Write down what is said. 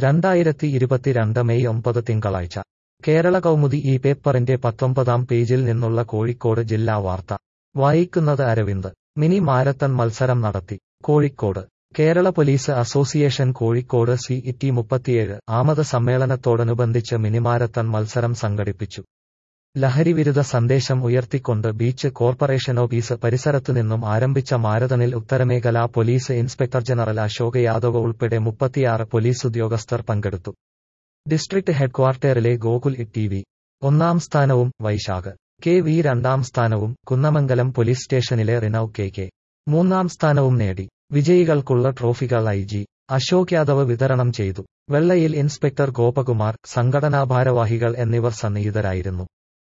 രണ്ടായിരത്തി ഇരുപത്തിരണ്ട് മെയ് ഒമ്പത് തിങ്കളാഴ്ച കേരള കൗമുദി ഈ പേപ്പറിന്റെ പത്തൊമ്പതാം പേജിൽ നിന്നുള്ള കോഴിക്കോട് ജില്ലാ വാർത്ത വായിക്കുന്നത് അരവിന്ദ് മിനി മാരത്തൺ മത്സരം നടത്തി Kozhikode Kerala police association Kozhikode city മുപ്പത്തിയേഴ് ആമത് സമ്മേളനത്തോടനുബന്ധിച്ച് മിനിമാരത്തൺ മത്സരം സംഘടിപ്പിച്ചു ലഹരിവിരുദ്ധ സന്ദേശം ഉയർത്തിക്കൊണ്ട് ബീച്ച് കോർപ്പറേഷൻ ഓഫീസ് പരിസരത്തുനിന്നും ആരംഭിച്ച മാരതണിൽ ഉത്തരമേഖലാ police inspector general Ashok Yadav ഉൾപ്പെടെ മുപ്പത്തിയാറ് പോലീസ് ഉദ്യോഗസ്ഥർ പങ്കെടുത്തു ഡിസ്ട്രിക്ട് ഹെഡ്ക്വാർട്ടറിലെ ഗോകുൽ ടി വി ഒന്നാം സ്ഥാനവും വൈശാഖ് കെ വി രണ്ടാം സ്ഥാനവും കുന്നമംഗലം പോലീസ് സ്റ്റേഷനിലെ റിനൌ കെ കെ മൂന്നാം സ്ഥാനവും നേടി വിജയികൾക്കുള്ള ട്രോഫികൾ ഐ ജി അശോക് യാദവ് വിതരണം ചെയ്തു വെള്ളയിൽ ഇൻസ്പെക്ടർ ഗോപകുമാർ സംഘടനാ ഭാരവാഹികൾ എന്നിവർ സന്നിഹിതരായിരുന്നു